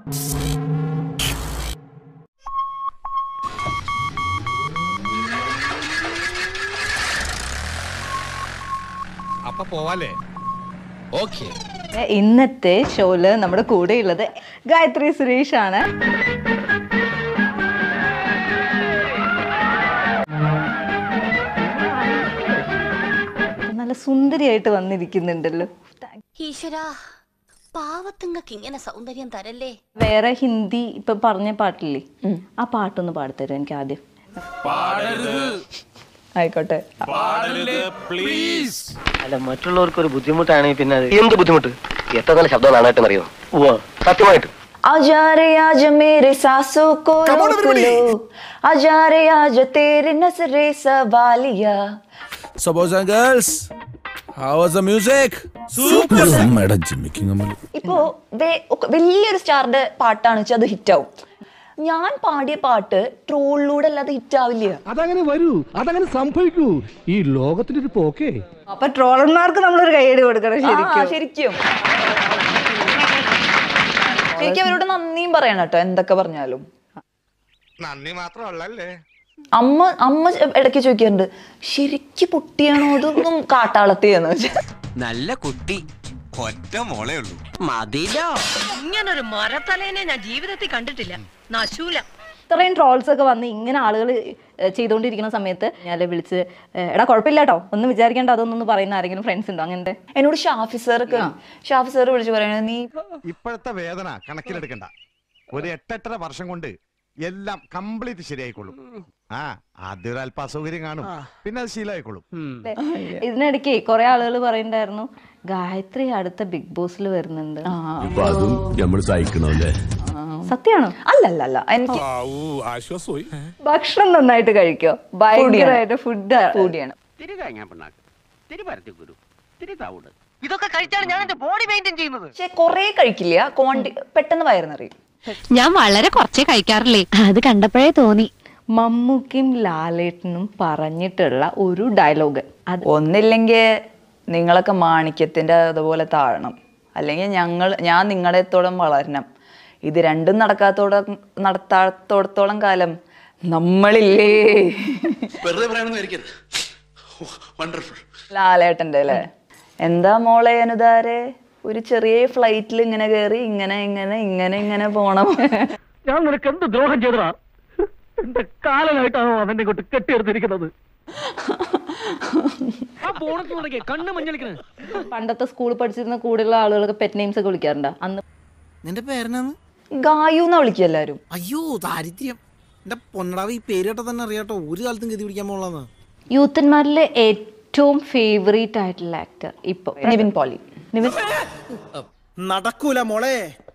അപ്പൊ പോവാലേ ഓക്കേ ഇന്നത്തെ ഷോയില് നമ്മുടെ കൂടെ ഉള്ളത് ഗായത്രി സുരേഷ് ആണ് നല്ല സുന്ദരിയായിട്ട് വന്നിരിക്കുന്നുണ്ടല്ലോ ഈശ്വര പാവത്തുങ്ങൾക്ക് ഇങ്ങനെ സൗന്ദര്യം തരല്ലേ വേറെ ഹിന്ദി ഇപ്പൊ പറഞ്ഞ പാട്ടില്ലേ ആ പാട്ടൊന്ന് പാടിത്തരും എനിക്ക് ആദ്യം ആയിക്കോട്ടെ അല്ല മറ്റുള്ളവർക്ക് ഒരു ബുദ്ധിമുട്ടാണെങ്കിൽ പിന്നെ അത് എന്ത് ബുദ്ധിമുട്ട് എത്ര നല്ല ശബ്ദം നാണായിട്ട് അറിയോ സത്യമായിട്ട് आजा रे आज मेरे सासों को रोक लो आजा रे आज तेरे नजरे सवालिया So boys and girls, how was the music? Super. അമ്മയുടെ ജിമ്മിക്കിങ് അമ്മ ഇപ്പോ വേ- ഒക്കെ വലിയൊരു സ്റ്റാറിന്റെ പാട്ടാണ് വെച്ചാൽ അത് ഹിറ്റ് ആവും ഞാൻ പാടിയ പാട്ട് ട്രോളിലൂടെ അല്ലാതെ ഹിറ്റ് ആവില്ല അതങ്ങനെ വരൂ അതങ്ങനെ സംഭവിക്കൂ ഈ ലോകത്തിന്റെ ഒരു പോക്കേ അപ്പൊ ട്രോളന്മാർക്ക് നമ്മളൊരു കൈയടി കൊടുക്കണം ആ, ശരിക്കും ശരിക്കും ശരിക്കും അവരോട് നന്ദിയും പറയണം കേട്ടോ എന്തൊക്കെ പറഞ്ഞാലും നന്ദി മാത്രമല്ലേ അമ്മ അമ്മ ഇടയ്ക്ക് ചോദിക്കാറുണ്ട് ശരിക്ക് പൊട്ടിയാണോ അതൊന്നും കാട്ടാളത്തിയെന്ന് വെച്ചാൽ നല്ല കുട്ടി ഒറ്റ മോളേ ഉള്ളൂ മതിലോ ഇങ്ങനൊരു മരത്തലേനെ ഞാൻ ജീവിതത്തിൽ കണ്ടിട്ടില്ല നശൂല ഇത്രയും ട്രോൾസ് ഒക്കെ വന്ന് ഇങ്ങനെ ആളുകൾ ചെയ്തുകൊണ്ടിരിക്കുന്ന സമയത്ത് ഞാൻ വിളിച്ച് ഏ, എടാ കുഴപ്പമില്ല കേട്ടോ ഒന്നും വിചാരിക്കേണ്ട അതൊന്നും പറയുന്ന ആരെങ്കിലും ഫ്രണ്ട്സ് ഉണ്ടോ അങ്ങനത്തെ എന്നോട് ഷാഫി സാറൊക്കെ ഷാഫി സാർ വിളിച്ച് പറയണത് നീ ഇപ്പോഴത്തെ വേദന കണക്കിലെടുക്കണ്ട ഒരു എട്ടെട്ടര വർഷം കൊണ്ട് എല്ലാം കംപ്ലീറ്റ് ശരിയായിക്കോളും ആ ആദ്യം ഒരു അല്പ അസൗകര്യം കാണും പിന്നെ അത് ശീലമായിക്കോളും അല്ലേ? ഇതിനിടയ്ക്ക് കുറെ ആളുകൾ പറയുണ്ടായിരുന്നു ഗായത്രി അടുത്ത ബിഗ് ബോസിൽ വരുന്നുണ്ട് ഇപ്പൊ അതും നമ്മൾ സഹിക്കണല്ലേ സത്യമാണോ അല്ലല്ല അല്ല എനിക്ക് ആശ്വാസമായി ഭക്ഷണം നന്നായിട്ട് കഴിക്കോ ഭയങ്കരമായിട്ട് ഫുഡ് കൂടിയാണ് തിരി കഴിഞ്ഞാ പിണ്ണാക്ക് തിരി പരത്തി കുരു തിരി തവിട് ഇതൊക്കെ കഴിച്ചാണ് ഞാൻ എന്റെ ബോഡി മെയിൻറ്റെയിൻ ചെയ്യുന്നത് പക്ഷെ കൊറേ കഴിക്കില്ല ക്വാണ്ടി പെട്ടെന്ന് വയറുന്നറിയും ഞാൻ വളരെ കുറച്ചേ കഴിക്കാറില്ലേ അത് കണ്ടപ്പോഴേ തോന്നി മമ്മൂക്കും ലാലേട്ടനും പറഞ്ഞിട്ടുള്ള ഒരു ഡയലോഗ് അത് ഒന്നില്ലെങ്കിൽ നിങ്ങളൊക്കെ മാണിക്യത്തിന്റെ അതുപോലെ താഴണം അല്ലെങ്കിൽ ഞങ്ങൾ ഞാൻ നിങ്ങളുടെത്തോളം വളരണം ഇത് രണ്ടും നടക്കാത്തോളം നടത്താത്തോടത്തോളം കാലം നമ്മളില്ലേ വെറുതെ പറയണമെന്ന് വിചാരിക്കരുത് വണ്ടർഫുൾ ലാലേട്ടന്റെ അല്ലേ എന്താ മോളെ അനുതാരെ ഒരു ചെറിയ ഫ്ലൈറ്റിൽ ഇങ്ങനെ കയറി ഇങ്ങനെ ഇങ്ങനെ ഇങ്ങനെ ഇങ്ങനെ പോണം ഞാൻ നിനക്ക് എന്ത് ദ്രോഹം ചെയ്തടാ എന്റെ കാലനായിട്ടാണോ അവന്റെ ഇങ്ങോട്ട് കെട്ടിയെടുത്തിരിക്കുന്നത് കണ്ണ് മഞ്ഞളിക്കണേ പണ്ടത്തെ സ്കൂളിൽ പഠിച്ചിരുന്ന കൂടെയുള്ള ആളുകളൊക്കെ പെറ്റ് നെയിംസ് ഒക്കെ വിളിക്കാറുണ്ട് അന്ന് നിന്റെ പേരെന്നാന്ന് ഗായു എന്നാ വിളിക്കുക എല്ലാരും അയ്യോ ദാരിദ്ര്യം എന്റെ പൊന്നടാവ് ഈ പേര് കേട്ടാ തന്നെ അറിയാട്ടോ ഒരു കാലത്തും ഗതി പിടിക്കാൻ പോളാന്ന് യൂത്തന്മാരിലെ ഏറ്റവും ഫേവറേറ്റ് ആയിട്ടുള്ള ആക്ടർ ഇപ്പൊ നിവിൻ പോളി നിവിൻ നടക്കൂല മോളെ